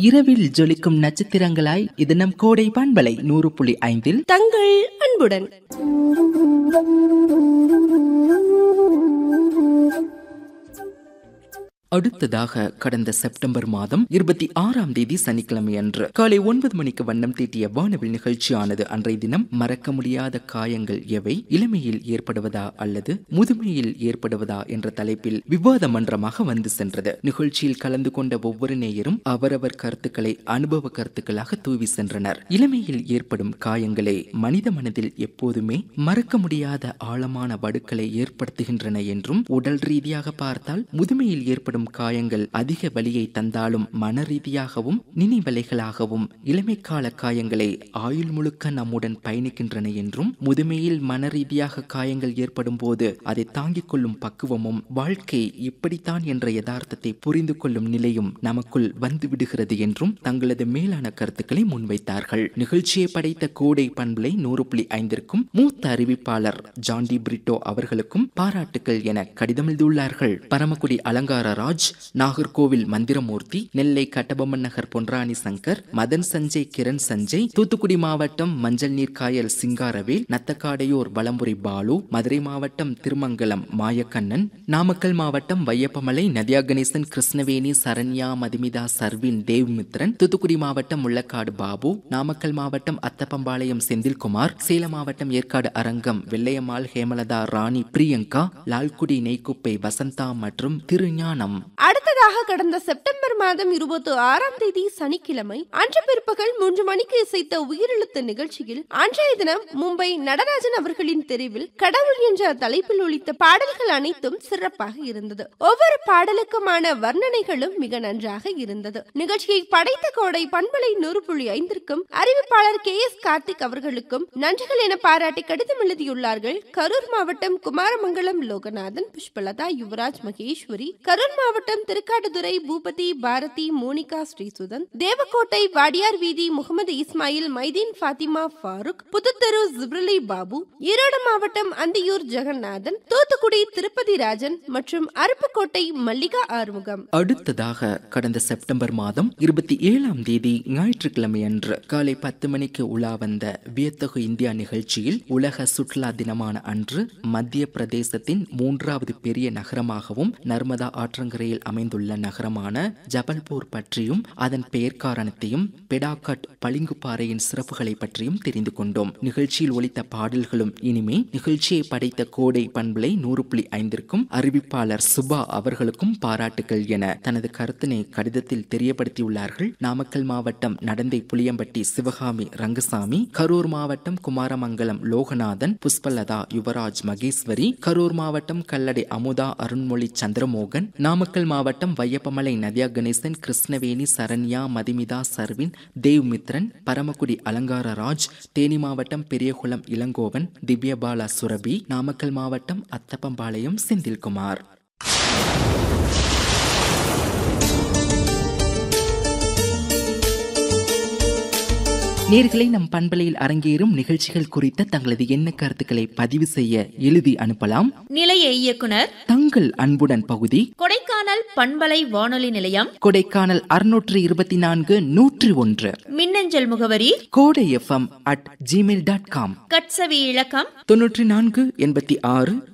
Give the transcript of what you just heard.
இரவில் ஜொலிக்கும் நட்சத்திரங்களாய் இது நம் கோடை பண்பலை நூறு புள்ளி ஐந்தில் தங்கள் அன்புடன் அடுத்ததாக கடந்த செப்டம்பர் மாதம் இருபத்தி ஆறாம் தேதி சனிக்கிழமை அன்று காலை ஒன்பது மணிக்கு வண்ணம் தீட்டிய வானவில் நிகழ்ச்சியானது அன்றைய தினம் மறக்க முடியாத காயங்கள் எவை இளமையில் ஏற்படுவதா அல்லது முதுமையில் ஏற்படுவதா என்ற தலைப்பில் விவாத மன்றமாக வந்து சென்றது நிகழ்ச்சியில் கலந்து கொண்ட ஒவ்வொரு நேயரும் அவரவர் கருத்துக்களை அனுபவ கருத்துக்களாக தூவி சென்றனர் இளமையில் ஏற்படும் காயங்களே மனித மனதில் எப்போதுமே மறக்க முடியாத ஆழமான வடுக்களை ஏற்படுத்துகின்றன என்றும் உடல் ரீதியாக பார்த்தால் முதுமையில் ஏற்படும் காயங்கள் அதிக வலியை தந்தாலும் மன ரீதியாகவும் நினைவலைகளாகவும் இளமைக்கால காயங்களே ஆயுள் முழுக்க நம்முடன் பயணிக்கின்றன என்றும் முதுமையில் மன ரீதியாக காயங்கள் ஏற்படும் போது அதை தாங்கிக் கொள்ளும் பக்குவமும் வாழ்க்கை இப்படித்தான் என்ற யதார்த்தத்தை புரிந்து கொள்ளும் நிலையும் நமக்குள் வந்து விடுகிறது என்றும் தங்களது மேலான கருத்துக்களை முன்வைத்தார்கள் நிகழ்ச்சியை படைத்த கோடை பண்பலை நூறு புள்ளி ஐந்திற்கும் மூத்த அறிவிப்பாளர் ஜான்டி பிரிட்டோ அவர்களுக்கும் பாராட்டுக்கள் என கடிதம் எழுதியுள்ளார்கள் பரமக்குடி அலங்கார ராஜ் நாகர்கோவில் மந்திரமூர்த்தி நெல்லை கட்டபொம்மன் நகர் பொன்ராணி சங்கர் மதன் சஞ்சய் கிரண் சஞ்சய் தூத்துக்குடி மாவட்டம் மஞ்சள் நீர் காயல் சிங்காரவேல் நத்தக்காடையூர் வலம்புரி பாலு மதுரை மாவட்டம் திருமங்கலம் மாயக்கண்ணன் நாமக்கல் மாவட்டம் வையப்பமலை நதியா கணேசன் கிருஷ்ணவேணி சரண்யா மதுமிதா சர்வின் தேவ்மித்ரன் தூத்துக்குடி மாவட்டம் முள்ளக்காடு பாபு நாமக்கல் மாவட்டம் அத்தப்பம்பாளையம் செந்தில்குமார் சேலம் மாவட்டம் ஏற்காடு அரங்கம் வெள்ளையம்மாள் ஹேமலதா ராணி பிரியங்கா லால்குடி நெய்க்குப்பை வசந்தா மற்றும் திருஞானம் அடுத்ததாக கடந்த செப்டம்பர் மாதம் இருபத்தி ஆறாம் தேதி சனிக்கிழமை அன்று பிற்பகல் மூன்று மணிக்கு இசைத்த உயிரெழுத்து நிகழ்ச்சியில் அன்றைய தினம் மும்பை நடராஜன் அவர்களின் தெரிவில் கடவுள் என்ற தலைப்பில் ஒழித்த பாடல்கள் அனைத்தும் சிறப்பாக இருந்தது ஒவ்வொரு பாடலுக்குமான வர்ணனைகளும் மிக நன்றாக இருந்தது நிகழ்ச்சியை படைத்த கோடை பண்பலை நூறு புள்ளி ஐந்திற்கும் அறிவிப்பாளர் கே எஸ் கார்த்திக் அவர்களுக்கும் நன்றிகள் என பாராட்டி கடிதம் எழுதியுள்ளார்கள் கரூர் மாவட்டம் குமாரமங்கலம் லோகநாதன் புஷ்பலதா யுவராஜ் மகேஸ்வரி கரூர் மாவட்டம் திருக்காட்டுதுறை பூபதி பாரதி மோனிகா ஸ்ரீசுதன் தேவக்கோட்டை வாடியார் வீதி முகமது இஸ்மாயில் மைதீன் ஃபாத்திமா ஃபாரூக் புதுத்தெரு ஜிப்ரலி பாபு ஈரோடு மாவட்டம் அந்தியூர் ஜெகநாதன் தூத்துக்குடி திருப்பதி ராஜன் மற்றும் அருப்புக்கோட்டை மல்லிகா ஆறுமுகம் அடுத்ததாக கடந்த செப்டம்பர் மாதம் இருபத்தி ஏழாம் தேதி ஞாயிற்றுக்கிழமை அன்று காலை பத்து மணிக்கு உலா வந்த வியத்தகு இந்தியா நிகழ்ச்சியில் உலக சுற்றுலா தினமான அன்று மத்திய பிரதேசத்தின் மூன்றாவது பெரிய நகரமாகவும் நர்மதா ஆற்றங்கரையில் அமைந்துள்ள நகரமான ஜபல்பூர் பற்றியும் அதன் பெயர் காரணத்தையும் பெடாகட் பளிங்குப்பாறையின் சிறப்புகளை பற்றியும் தெரிந்து கொண்டோம் நிகழ்ச்சியில் ஒலித்த பாடல்களும் இனிமே நிகழ்ச்சியை படைத்த கோடை பண்பலை நூறு புள்ளி ஐந்திற்கும் அறிவிப்பாளர் சுபா அவர்களுக்கும் பாராட்டுகள் என தனது கருத்தினை கடிதத்தில் தெரியப்படுத்தியுள்ளார்கள் நாமக்கல் மாவட்டம் நடந்தை புளியம்பட்டி சிவகாமி ரங்கசாமி கரூர் மாவட்டம் குமாரமங்கலம் லோகநாதன் புஷ்பலதா யுவராஜ் மகேஸ்வரி கரூர் மாவட்டம் கல்லடை அமுதா அருண்மொழி சந்திரமோகன் நாமக்கல் மாவட்டம் வையப்பமலை நதியா கணேசன் கிருஷ்ணவேணி சரண்யா மதிமிதா சர்வின் தேவ்மித்ரன் பரமக்குடி அலங்கார ராஜ் தேனி மாவட்டம் பெரியகுளம் இளங்கோவன் திவ்யபாலா சுரபி நாமக்கல் மாவட்டம் அத்தப்பம்பாளையம் செந்தில்குமார் நேர்களை நம் பண்பலையில் அரங்கேறும் நிகழ்ச்சிகள் குறித்த தங்களது எண்ண கருத்துக்களை பதிவு செய்ய எழுதி அனுப்பலாம் நிலைய இயக்குனர் தங்கள் அன்புடன் பகுதி கொடைக்கானல் பண்பலை வானொலி நிலையம் கொடைக்கானல் அறுநூற்று இருபத்தி நான்கு நூற்றி ஒன்று மின்னஞ்சல் முகவரி Kodai FM at Gmail dot com கட்சவி இலக்கம் தொன்னூற்றி நான்கு எண்பத்தி ஆறு